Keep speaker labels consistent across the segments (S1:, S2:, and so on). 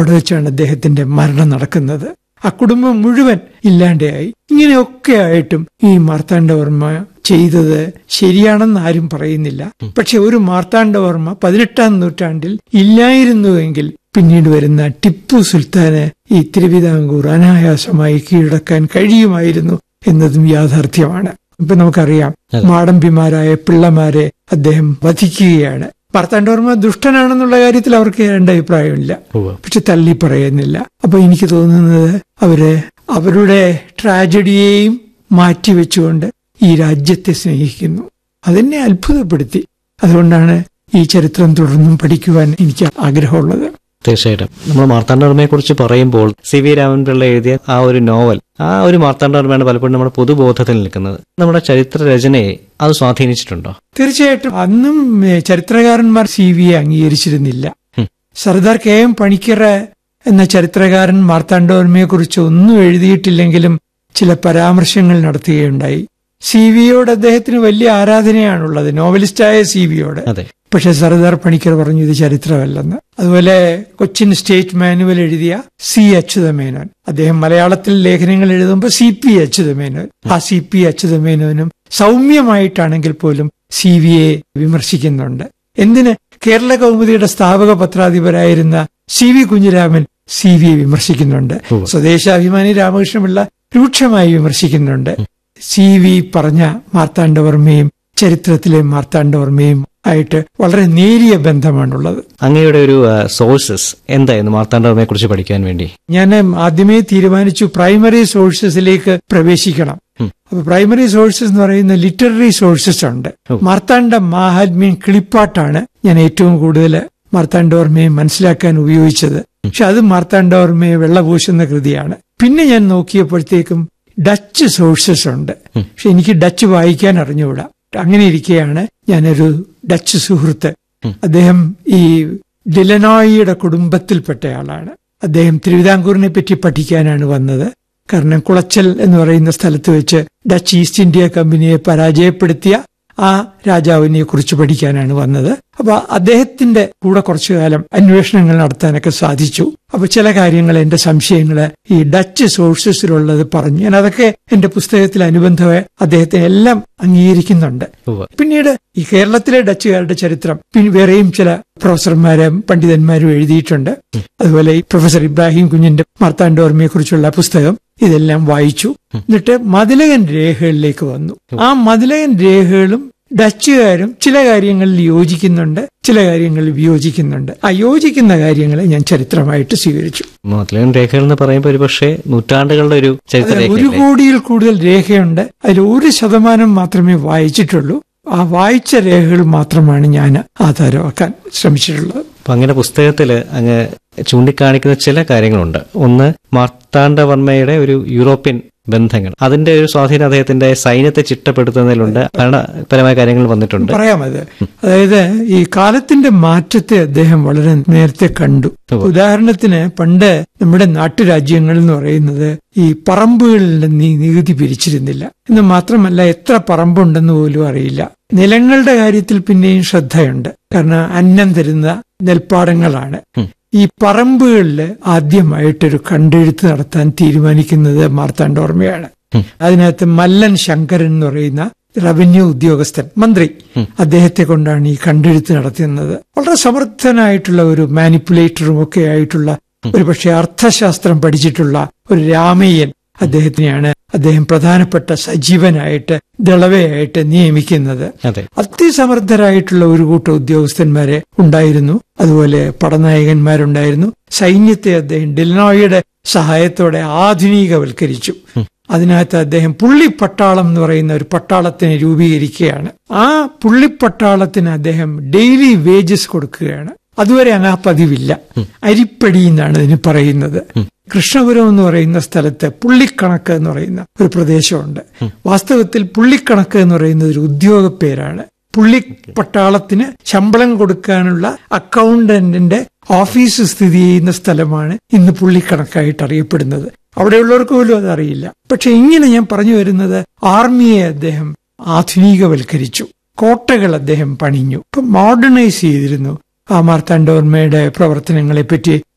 S1: അവിടെ വെച്ചാണ് അദ്ദേഹത്തിന്റെ മരണം നടക്കുന്നത് ആ കുടുംബം മുഴുവൻ ഇല്ലാണ്ടായി ഇങ്ങനെയൊക്കെ ആയിട്ടും ഈ മാർത്താണ്ഡവർമ്മ ചെയ്തത് ശരിയാണെന്ന് ആരും പറയുന്നില്ല പക്ഷെ ഒരു മാർത്താണ്ഡവർമ്മ പതിനെട്ടാം നൂറ്റാണ്ടിൽ ഇല്ലായിരുന്നുവെങ്കിൽ പിന്നീട് വരുന്ന ടിപ്പു സുൽത്താന് ഈ തിരുവിതാംകൂർ അനായാസമായി കീഴടക്കാൻ കഴിയുമായിരുന്നു എന്നതും യാഥാർത്ഥ്യമാണ് ഇപ്പൊ നമുക്കറിയാം
S2: അതെ.
S1: മാടമ്പിമാരായ പിള്ളമാരെ അദ്ദേഹം വധിക്കുകയാണ് മാർത്താണ്ഡവർമ്മ ദുഷ്ടനാണെന്നുള്ള കാര്യത്തിൽ അവർക്ക് രണ്ട് അഭിപ്രായമില്ല
S2: ഉവ്വ്.
S1: പക്ഷെ തള്ളി പറയുന്നില്ല അപ്പൊ എനിക്ക് തോന്നുന്നത് അവര് അവരുടെ ട്രാജഡിയെയും മാറ്റിവെച്ചുകൊണ്ട് ഈ രാജ്യത്തെ സ്നേഹിക്കുന്നു അതെന്നെ അത്ഭുതപ്പെടുത്തി അതുകൊണ്ടാണ് ഈ ചരിത്രം തുടർന്നും പഠിക്കുവാൻ എനിക്ക് ആഗ്രഹമുള്ളത്
S2: തീർച്ചയായിട്ടും നമ്മൾ മാർത്താണ്ഡവർമ്മയെ കുറിച്ച് പറയുമ്പോൾ സി വി രാമൻപിള്ള എഴുതിയ ആ ഒരു നോവൽ ആ ഒരു മാർത്താണ്ഡവർമ്മയാണ് പലപ്പോഴും നമ്മുടെ പൊതുബോധത്തിൽ നിൽക്കുന്നത് നമ്മുടെ ചരിത്ര രചനയെ അത് സ്വാധീനിച്ചിട്ടുണ്ടോ
S1: തീർച്ചയായിട്ടും അന്നും ഏ, ചരിത്രകാരന്മാർ സി വിയെ അംഗീകരിച്ചിരുന്നില്ല
S2: ഉം.
S1: സർദാർ കെ എം പണിക്കർ എന്ന ചരിത്രകാരൻ മാർത്താണ്ഡവർമ്മയെ കുറിച്ച് ഒന്നും എഴുതിയിട്ടില്ലെങ്കിലും ചില പരാമർശങ്ങൾ നടത്തുകയുണ്ടായി സി വിയോട് അദ്ദേഹത്തിന് വലിയ ആരാധനയാണുള്ളത് നോവലിസ്റ്റായ സി വിയോട്
S2: അതെ
S1: പക്ഷെ സർദാർ പണിക്കർ പറഞ്ഞു ഇത് ചരിത്രമല്ലെന്ന് അതുപോലെ കൊച്ചിൻ സ്റ്റേറ്റ് മാനുവൽ എഴുതിയ സി അച്യുതമേനോൻ അദ്ദേഹം മലയാളത്തിൽ ലേഖനങ്ങൾ എഴുതുമ്പോൾ സി പി അച്യുതമേനോൻ ആ സി പി അച്യുതമേനോനും സൗമ്യമായിട്ടാണെങ്കിൽ പോലും സി വിയെ വിമർശിക്കുന്നുണ്ട് എന്തിന് കേരള കൗമുദിയുടെ സ്ഥാപക പത്രാധിപരായിരുന്ന സി വി കുഞ്ഞിരാമൻ സി വിയെ വിമർശിക്കുന്നുണ്ട്
S2: ഉവ്വ്.
S1: സ്വദേശാഭിമാനി രാമകൃഷ്ണപിള്ള രൂക്ഷമായി വിമർശിക്കുന്നുണ്ട് സി വി പറഞ്ഞ മാർത്താണ്ഡവർമ്മയും ചരിത്രത്തിലെ മാർത്താണ്ഡവർമ്മയും ആയിട്ട് വളരെ നേരിയ ബന്ധമാണുള്ളത്
S2: അങ്ങയുടെ ഒരു സോഴ്സസ് എന്തായിരുന്നു മാർത്താണ്ഡവർമ്മയെ കുറിച്ച് പഠിക്കാൻ വേണ്ടി
S1: ഞാൻ ആദ്യമേ തീരുമാനിച്ചു പ്രൈമറി സോഴ്സസിലേക്ക് പ്രവേശിക്കണം
S2: ഉം.
S1: അപ്പൊ പ്രൈമറി സോഴ്സസ് എന്ന് പറയുന്ന ലിറ്റററി സോഴ്സസ് ഉണ്ട്
S2: ഓ.
S1: മാർത്താണ്ഡ മാഹാത്മ്യം കിളിപ്പാട്ടാണ് ഞാൻ ഏറ്റവും കൂടുതൽ മാർത്താണ്ഡവർമ്മയെ മനസ്സിലാക്കാൻ ഉപയോഗിച്ചത് പക്ഷെ അത് മാർത്താണ്ഡവർമ്മയെ വെള്ളപൂശുന്ന കൃതിയാണ് പിന്നെ ഞാൻ നോക്കിയപ്പോഴത്തേക്കും ഡച്ച് സോഴ്സസ് ഉണ്ട്
S2: ഉം.
S1: പക്ഷെ എനിക്ക് ഡച്ച് വായിക്കാൻ അറിഞ്ഞുകൂടാ അങ്ങനെ ഇരിക്കെയാണ് ഞാനൊരു ഡച്ച് സുഹൃത്ത്
S2: ഉം.
S1: അദ്ദേഹം ഈ ഡിലനോയിയുടെ കുടുംബത്തിൽപ്പെട്ടയാളാണ് അദ്ദേഹം തിരുവിതാംകൂറിനെ പറ്റി പഠിക്കാനാണ് വന്നത് കാരണം കുളച്ചൽ എന്ന് പറയുന്ന സ്ഥലത്ത് വെച്ച് ഡച്ച് ഈസ്റ്റ് ഇന്ത്യ കമ്പനിയെ പരാജയപ്പെടുത്തിയ ആ രാജാവിനെ കുറിച്ച് പഠിക്കാനാണ് വന്നത് അപ്പൊ അദ്ദേഹത്തിന്റെ കൂടെ കുറച്ചു കാലം അന്വേഷണങ്ങൾ നടത്താനൊക്കെ സാധിച്ചു അപ്പൊ ചില കാര്യങ്ങൾ എന്റെ സംശയങ്ങള് ഈ ഡച്ച് സോഴ്സസിലുള്ളത് പറഞ്ഞു ഞാൻ അതൊക്കെ എന്റെ പുസ്തകത്തിൽ അനുബന്ധമായി അദ്ദേഹത്തെ എല്ലാം അംഗീകരിക്കുന്നുണ്ട്
S2: ഉവ്വ്.
S1: പിന്നീട് ഈ കേരളത്തിലെ ഡച്ചുകാരുടെ ചരിത്രം പിന്നെ വേറെയും ചില പ്രൊഫസർമാരും പണ്ഡിതന്മാരും എഴുതിയിട്ടുണ്ട് അതുപോലെ ഈ പ്രൊഫസർ ഇബ്രാഹിം കുഞ്ഞിന്റെ മാർത്താണ്ഡോർമയെ കുറിച്ചുള്ള പുസ്തകം ഇതെല്ലാം വായിച്ചു എന്നിട്ട് മതിലകൻ രേഖകളിലേക്ക് വന്നു ആ മതിലകൻ രേഖകളും ഡച്ചുകാരും ചില കാര്യങ്ങളിൽ യോജിക്കുന്നുണ്ട് ചില കാര്യങ്ങളിൽ വിയോജിക്കുന്നുണ്ട് ആ യോജിക്കുന്ന കാര്യങ്ങളെ ഞാൻ ചരിത്രമായിട്ട് സ്വീകരിച്ചു
S2: മതിലൻ രേഖകൾ എന്ന് പറയുമ്പോൾ ഒരുപക്ഷെ നൂറ്റാണ്ടുകളുടെ ഒരു ചരിത്ര
S1: അതെ, ഒരു
S2: രേഖയല്ലേ
S1: കോടിയിൽ കൂടുതൽ രേഖയുണ്ട് അതിൽ ഒരു ശതമാനം മാത്രമേ വായിച്ചിട്ടുള്ളൂ ആ വായിച്ച രേഖകൾ മാത്രമാണ് ഞാൻ ആധാരമാക്കാൻ ശ്രമിച്ചിട്ടുള്ളത്
S2: അപ്പൊ അങ്ങനെ പുസ്തകത്തിൽ അങ്ങ് ചൂണ്ടിക്കാണിക്കുന്ന ചില കാര്യങ്ങളുണ്ട് ഒന്ന് മാർത്താണ്ഡവർമ്മയുടെ ഒരു യൂറോപ്യൻ ബന്ധങ്ങൾ അതിന്റെ ഒരു സ്വാധീനം അദ്ദേഹത്തിന്റെ സൈന്യത്തെ ചിട്ടപ്പെടുത്തുന്നതിലുണ്ട് ഭരണപരമായ കാര്യങ്ങൾ വന്നിട്ടുണ്ട്
S1: പറയാം അത് അതായത് ഈ കാലത്തിന്റെ മാറ്റത്തെ അദ്ദേഹം വളരെ നേരത്തെ കണ്ടു
S2: ഉവ്വ്.
S1: ഉദാഹരണത്തിന് പണ്ട് നമ്മുടെ നാട്ടുരാജ്യങ്ങൾ എന്ന് പറയുന്നത് ഈ പറമ്പുകളിൽ നീ നികുതി പിരിച്ചിരുന്നില്ല എന്ന് മാത്രമല്ല എത്ര പറമ്പുണ്ടെന്ന് പോലും അറിയില്ല നിലങ്ങളുടെ കാര്യത്തിൽ പിന്നെയും ശ്രദ്ധയുണ്ട് കാരണം അന്നം തരുന്ന നെൽപ്പാടങ്ങളാണ്
S2: ഉം.
S1: ഈ പറമ്പുകളിൽ ആദ്യമായിട്ടൊരു കണ്ടെഴുത്ത് നടത്താൻ തീരുമാനിക്കുന്നത് മാർത്താണ്ഡോർമ്മയാണ്
S2: ഉം.
S1: അതിനകത്ത് മല്ലൻ ശങ്കരൻ എന്ന് പറയുന്ന റവന്യൂ ഉദ്യോഗസ്ഥൻ മന്ത്രി
S2: ഉം.
S1: അദ്ദേഹത്തെ കൊണ്ടാണ് ഈ കണ്ടെഴുത്ത് നടത്തുന്നത് വളരെ സമർത്ഥനായിട്ടുള്ള ഒരു മാനിപ്പുലേറ്ററും ഒക്കെ ആയിട്ടുള്ള ഒരു പക്ഷേ അർത്ഥശാസ്ത്രം പഠിച്ചിട്ടുള്ള ഒരു രാമയ്യൻ അദ്ദേഹത്തിനെയാണ് അദ്ദേഹം പ്രധാനപ്പെട്ട സജീവനായിട്ട് ദളവയായിട്ട് നിയമിക്കുന്നത്
S2: അതെ
S1: അതിസമർത്ഥരായിട്ടുള്ള ഒരു കൂട്ടം ഉദ്യോഗസ്ഥന്മാരെ ഉണ്ടായിരുന്നു അതുപോലെ പടനായകന്മാരുണ്ടായിരുന്നു സൈന്യത്തെ അദ്ദേഹം ഡെലിനോയുടെ സഹായത്തോടെ ആധുനികവൽക്കരിച്ചു അതിനകത്ത് അദ്ദേഹം പുള്ളിപ്പട്ടാളം എന്ന് പറയുന്ന ഒരു പട്ടാളത്തിനെ രൂപീകരിക്കുകയാണ് ആ പുള്ളിപ്പട്ടാളത്തിന് അദ്ദേഹം ഡെയിലി വേജസ് കൊടുക്കുകയാണ് അതുവരെ അങ്ങ് ആ പതിവില്ല അരിപ്പടി എന്നാണ് ഇതിന് പറയുന്നത് കൃഷ്ണപുരം എന്ന് പറയുന്ന സ്ഥലത്ത് പുള്ളിക്കണക്ക് എന്ന് പറയുന്ന ഒരു പ്രദേശമുണ്ട് വാസ്തവത്തിൽ പുള്ളിക്കണക്ക് എന്ന് പറയുന്നത് ഒരു ഉദ്യോഗ പേരാണ് പുള്ളി പട്ടാളത്തിന് ശമ്പളം കൊടുക്കാനുള്ള അക്കൗണ്ടന്റിന്റെ ഓഫീസ് സ്ഥിതി ചെയ്യുന്ന സ്ഥലമാണ് ഇന്ന് പുള്ളിക്കണക്കായിട്ട് അറിയപ്പെടുന്നത് അവിടെയുള്ളവർക്ക് പോലും അതറിയില്ല പക്ഷെ ഇങ്ങനെ ഞാൻ പറഞ്ഞു വരുന്നത് ആർമിയെ അദ്ദേഹം ആധുനികവൽക്കരിച്ചു കോട്ടകൾ അദ്ദേഹം പണിഞ്ഞു ഇപ്പൊ മോഡേണൈസ് ചെയ്തിരുന്നു ആ മാർത്താണ്ഡവർമ്മയുടെ പ്രവർത്തനങ്ങളെ പറ്റി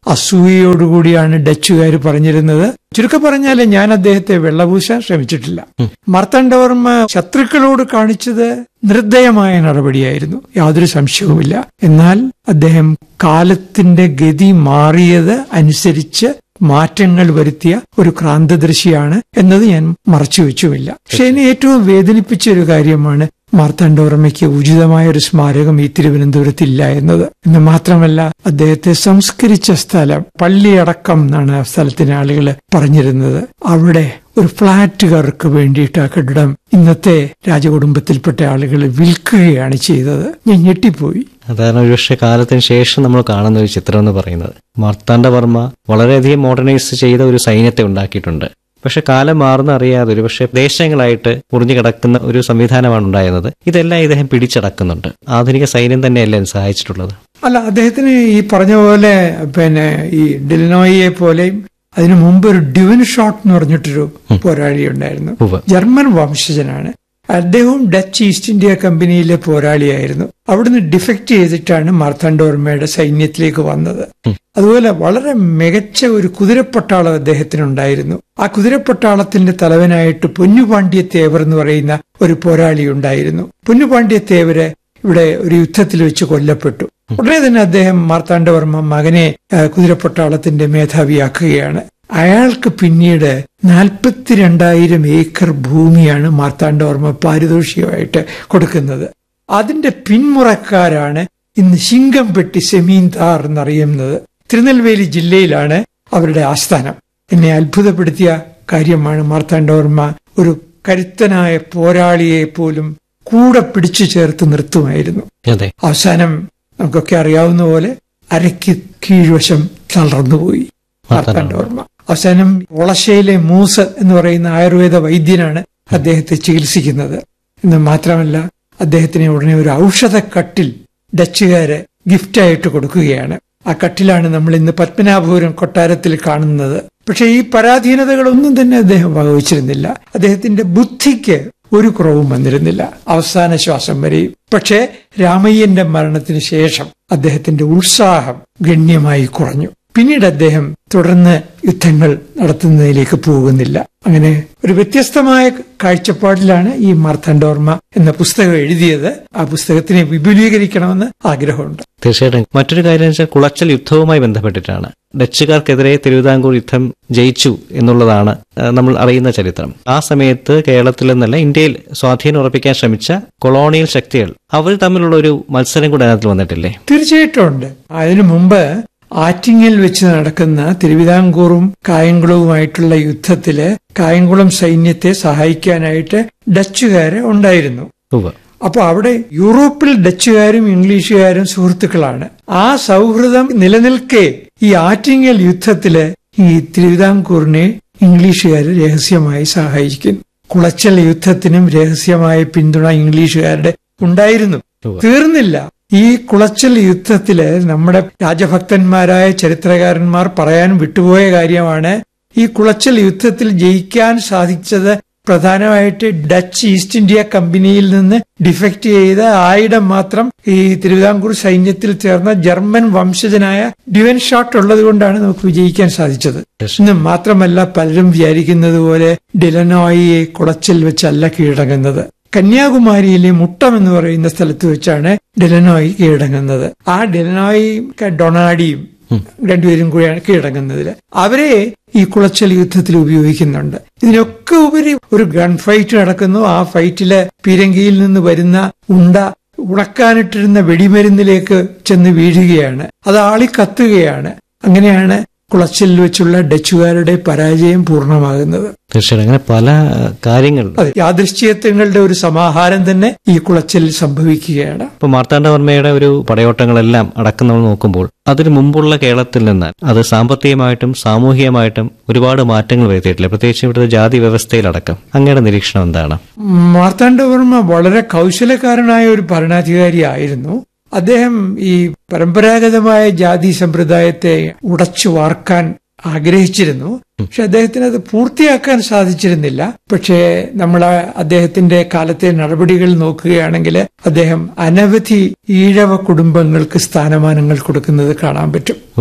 S1: അസൂയയോടുകൂടിയാണ് ഡച്ചുകാർ പറഞ്ഞിരുന്നത് ചുരുക്കം പറഞ്ഞാല് ഞാൻ അദ്ദേഹത്തെ വെള്ളപൂശാൻ ശ്രമിച്ചിട്ടില്ല മർത്തണ്ഡവർമ്മ ശത്രുക്കളോട് കാണിച്ചത് നിർദ്ദയമായ നടപടിയായിരുന്നു യാതൊരു സംശയവുമില്ല എന്നാൽ അദ്ദേഹം കാലത്തിന്റെ ഗതി മാറിയത് അനുസരിച്ച് മാറ്റങ്ങൾ വരുത്തിയ ഒരു ക്രാന്തദർശിയാണ് എന്നത് ഞാൻ മറച്ചുവെച്ചുമില്ല പക്ഷെ എന്നെ ഏറ്റവും വേദനിപ്പിച്ച ഒരു കാര്യമാണ് മാർത്താണ്ഡവർമ്മയ്ക്ക് ഉചിതമായ ഒരു സ്മാരകം ഈ തിരുവനന്തപുരത്ത് ഇല്ല എന്നത് എന്ന് മാത്രമല്ല അദ്ദേഹത്തെ സംസ്കരിച്ച സ്ഥലം പള്ളിയടക്കം എന്നാണ് ആ സ്ഥലത്തിന് ആളുകൾ പറഞ്ഞിരുന്നത് അവിടെ ഒരു ഫ്ളാറ്റുകാർക്ക് വേണ്ടിയിട്ട് ആ കെട്ടിടം ഇന്നത്തെ രാജകുടുംബത്തിൽപ്പെട്ട ആളുകൾ വിൽക്കുകയാണ് ചെയ്തത് ഞാൻ ഞെട്ടിപ്പോയി
S2: അതാണ് ഒരുപക്ഷെ കാലത്തിന് ശേഷം നമ്മൾ കാണുന്ന ഒരു ചിത്രം എന്ന് പറയുന്നത് മാർത്താണ്ഡവർമ്മ വളരെയധികം മോഡേണൈസ് ചെയ്ത ഒരു സൈന്യത്തെ ഉണ്ടാക്കിയിട്ടുണ്ട് പക്ഷെ കാലം മാറുന്ന അറിയാതെ ഒരുപക്ഷെ ദേശങ്ങളായിട്ട് മുറിഞ്ഞു കിടക്കുന്ന ഒരു സംവിധാനമാണ് ഉണ്ടായിരുന്നത് ഇതെല്ലാം ഇദ്ദേഹം പിടിച്ചടക്കുന്നുണ്ട് ആധുനിക സൈന്യം തന്നെയല്ലേ ഇത് സഹായിച്ചിട്ടുള്ളത്
S1: അല്ല അദ്ദേഹത്തിന് ഈ പറഞ്ഞ പോലെ പിന്നെ ഈ ഡിലിനോയിയെ പോലെയും അതിനു മുമ്പ് ഒരു ഡിവൻ ഷോട്ട് എന്ന് പറഞ്ഞിട്ടൊരു പോരാളി ഉണ്ടായിരുന്നു
S2: ഉവ്വ്.
S1: ജർമ്മൻ വംശജനാണ് അദ്ദേഹവും ഡച്ച് ഈസ്റ്റ് ഇന്ത്യ കമ്പനിയിലെ പോരാളിയായിരുന്നു അവിടുന്ന് ഡിഫക്ട് ചെയ്തിട്ടാണ് മാർത്താണ്ഡവർമ്മയുടെ സൈന്യത്തിലേക്ക് വന്നത് അതുപോലെ വളരെ മികച്ച ഒരു കുതിരപ്പട്ടാളം അദ്ദേഹത്തിനുണ്ടായിരുന്നു ആ കുതിരപ്പട്ടാളത്തിന്റെ തലവനായിട്ട് പൊന്നുപാണ്ഡ്യ തേവർ എന്ന് പറയുന്ന ഒരു പോരാളി ഉണ്ടായിരുന്നു പൊന്നുപാണ്ഡ്യ തേവര് ഇവിടെ ഒരു യുദ്ധത്തിൽ വെച്ച് കൊല്ലപ്പെട്ടു ഉടനെ തന്നെ അദ്ദേഹം മാർത്താണ്ഡവർമ്മ മകനെ ആ, കുതിരപ്പട്ടാളത്തിന്റെ മേധാവിയാക്കുകയാണ് അയാൾക്ക് പിന്നീട് നാൽപ്പത്തിരണ്ടായിരം ഏക്കർ ഭൂമിയാണ് മാർത്താണ്ഡവർമ്മ പാരിതോഷികമായിട്ട് കൊടുക്കുന്നത് അതിന്റെ പിന്മുറക്കാരാണ് ഇന്ന് ശിങ്കംപെട്ടി സെമീൻതാർ എന്നറിയുന്നത് തിരുനെൽവേലി ജില്ലയിലാണ് അവരുടെ ആസ്ഥാനം എന്നെ അത്ഭുതപ്പെടുത്തിയ കാര്യമാണ് മാർത്താണ്ഡവർമ്മ ഒരു കരുത്തനായ പോരാളിയെ പോലും കൂടെ പിടിച്ചു ചേർത്ത് നിർത്തുമായിരുന്നു
S2: അതെ
S1: അവസാനം നമുക്കൊക്കെ അറിയാവുന്ന പോലെ അരയ്ക്ക് കീഴ്വശം തളർന്നുപോയി മാർത്താണ്ഡവർമ്മ അവസാനം ഒളശയിലെ മൂസ് എന്ന് പറയുന്ന ആയുർവേദ വൈദ്യനാണ് അദ്ദേഹത്തെ ചികിത്സിക്കുന്നത് എന്ന് മാത്രമല്ല അദ്ദേഹത്തിന് ഉടനെ ഒരു ഔഷധ കട്ടിൽ ഡച്ചുകാര് ഗിഫ്റ്റായിട്ട് കൊടുക്കുകയാണ് ആ കട്ടിലാണ് നമ്മൾ ഇന്ന് പത്മനാഭപുരം കൊട്ടാരത്തിൽ കാണുന്നത് പക്ഷെ ഈ പരാധീനതകളൊന്നും തന്നെ അദ്ദേഹം വകവച്ചിരുന്നില്ല അദ്ദേഹത്തിന്റെ ബുദ്ധിക്ക് ഒരു കുറവും വന്നിരുന്നില്ല അവസാന ശ്വാസം വരെയും പക്ഷേ രാമയ്യന്റെ മരണത്തിന് ശേഷം അദ്ദേഹത്തിന്റെ ഉത്സാഹം ഗണ്യമായി കുറഞ്ഞു പിന്നീട് അദ്ദേഹം തുടർന്ന് യുദ്ധങ്ങൾ നടത്തുന്നതിലേക്ക് പോകുന്നില്ല അങ്ങനെ ഒരു വ്യത്യസ്തമായ കാഴ്ചപ്പാടിലാണ് ഈ മാർത്താണ്ഡവർമ്മ എന്ന പുസ്തകം എഴുതിയത് ആ പുസ്തകത്തിനെ വിപുലീകരിക്കണമെന്ന് ആഗ്രഹമുണ്ട്
S2: തീർച്ചയായിട്ടും മറ്റൊരു കാര്യം വെച്ചാൽ കുളച്ചൽ യുദ്ധവുമായി ബന്ധപ്പെട്ടിട്ടാണ് ഡച്ചുകാർക്കെതിരെ തിരുവിതാംകൂർ യുദ്ധം ജയിച്ചു എന്നുള്ളതാണ് ആ, നമ്മൾ അറിയുന്ന ചരിത്രം ആ സമയത്ത് കേരളത്തിൽ നിന്നല്ല ഇന്ത്യയിൽ സ്വാധീനം ഉറപ്പിക്കാൻ ശ്രമിച്ച കൊളോണിയൽ ശക്തികൾ അവർ തമ്മിലുള്ള ഒരു മത്സരം കൂടെ അതിനകത്ത് വന്നിട്ടില്ലേ
S1: തീർച്ചയായിട്ടും ഉണ്ട് അതിനു മുമ്പ് ആറ്റിങ്ങൽ വെച്ച് നടക്കുന്ന തിരുവിതാംകൂറും കായംകുളവുമായിട്ടുള്ള യുദ്ധത്തില് കായംകുളം സൈന്യത്തെ സഹായിക്കാനായിട്ട് ഡച്ചുകാര് ഉണ്ടായിരുന്നു
S2: ഉവ്വ്
S1: അപ്പൊ അവിടെ യൂറോപ്പിൽ ഡച്ചുകാരും ഇംഗ്ലീഷുകാരും സുഹൃത്തുക്കളാണ് ആ സൗഹൃദം നിലനിൽക്കെ ഈ ആറ്റിങ്ങൽ യുദ്ധത്തില് ഈ തിരുവിതാംകൂറിനെ ഇംഗ്ലീഷുകാർ രഹസ്യമായി സഹായിക്കുന്നു കുളച്ചൽ യുദ്ധത്തിനും രഹസ്യമായ പിന്തുണ ഇംഗ്ലീഷുകാരുടെ ഉണ്ടായിരുന്നു
S2: ഉവ്വ്.
S1: തീർന്നില്ല ഈ കുളച്ചൽ യുദ്ധത്തില് നമ്മുടെ രാജഭക്തന്മാരായ ചരിത്രകാരന്മാർ പറയാൻ വിട്ടുപോയ കാര്യമാണ് ഈ കുളച്ചൽ യുദ്ധത്തിൽ ജയിക്കാൻ സാധിച്ചത് പ്രധാനമായിട്ട് ഡച്ച് ഈസ്റ്റ് ഇന്ത്യ കമ്പനിയിൽ നിന്ന് ഡിഫക്ട് ചെയ്ത ആയിരം മാത്രം ഈ തിരുവിതാംകൂർ സൈന്യത്തിൽ ചേർന്ന ജർമ്മൻ വംശജനായ ഡിവൻ ഷോട്ട് ഉള്ളത് കൊണ്ടാണ് നമുക്ക് വിജയിക്കാൻ സാധിച്ചത്
S2: Yes.
S1: ഇന്ന് മാത്രമല്ല പലരും വിചാരിക്കുന്നത് പോലെ ഡിലനോയിയെ കുളച്ചിൽ വെച്ചല്ല കീഴടങ്ങുന്നത് കന്യാകുമാരിയിലെ മുട്ടം എന്ന് പറയുന്ന സ്ഥലത്ത് വെച്ചാണ് ഡെലനോയി കീഴടങ്ങുന്നത് ആ ഡെലനോയും ഡൊണാഡിയും രണ്ടുപേരും കൂടിയാണ് കീഴടങ്ങുന്നതിൽ അവരെ ഈ കുളച്ചൽ യുദ്ധത്തിൽ ഉപയോഗിക്കുന്നുണ്ട് ഇതിനൊക്കെ ഉപരി ഒരു ഗൺ ഫൈറ്റ് നടക്കുന്നു ആ ഫൈറ്റില് പീരങ്കിയിൽ നിന്ന് വരുന്ന ഉണ്ട ഉണക്കാനിട്ടിരുന്ന വെടിമരുന്നിലേക്ക് ചെന്ന് വീഴുകയാണ് അത് ആളി കത്തുകയാണ് അങ്ങനെയാണ് കുളച്ചിൽ വെച്ചുള്ള ഡച്ചുകാരുടെ പരാജയം പൂർണ്ണമാകുന്നത്
S2: തീർച്ചയായിട്ടും അങ്ങനെ പല കാര്യങ്ങൾ
S1: അതെ യാദൃശ്ചികത്വങ്ങളുടെ ഒരു സമാഹാരം തന്നെ ഈ കുളച്ചിൽ സംഭവിക്കുകയാണ്
S2: ഇപ്പൊ മാർത്താണ്ഡവർമ്മയുടെ ഒരു പടയോട്ടങ്ങളെല്ലാം അടക്കം നമ്മൾ നോക്കുമ്പോൾ അതിനു മുമ്പുള്ള കേരളത്തിൽ നിന്ന് അത് സാമ്പത്തികമായിട്ടും സാമൂഹികമായിട്ടും ഒരുപാട് മാറ്റങ്ങൾ വരുത്തിയിട്ടില്ല പ്രത്യേകിച്ച് ഇവിടുത്തെ ജാതി വ്യവസ്ഥയിലടക്കം അങ്ങയുടെ നിരീക്ഷണം എന്താണ്
S1: മാർത്താണ്ഡവർമ്മ വളരെ കൗശലക്കാരനായ ഒരു ഭരണാധികാരിയായിരുന്നു അദ്ദേഹം ഈ പരമ്പരാഗതമായ ജാതി സമ്പ്രദായത്തെ ഉടച്ചു വാർക്കാൻ ആഗ്രഹിച്ചിരുന്നു പക്ഷെ അദ്ദേഹത്തിന് അത് പൂർത്തിയാക്കാൻ സാധിച്ചിരുന്നില്ല പക്ഷേ നമ്മൾ ആ അദ്ദേഹത്തിന്റെ കാലത്തെ നടപടികൾ നോക്കുകയാണെങ്കിൽ അദ്ദേഹം അനവധി ഈഴവ കുടുംബങ്ങൾക്ക് സ്ഥാനമാനങ്ങൾ കൊടുക്കുന്നത് കാണാൻ പറ്റും
S2: ഉവ്വ്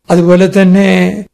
S1: അതുപോലെ തന്നെ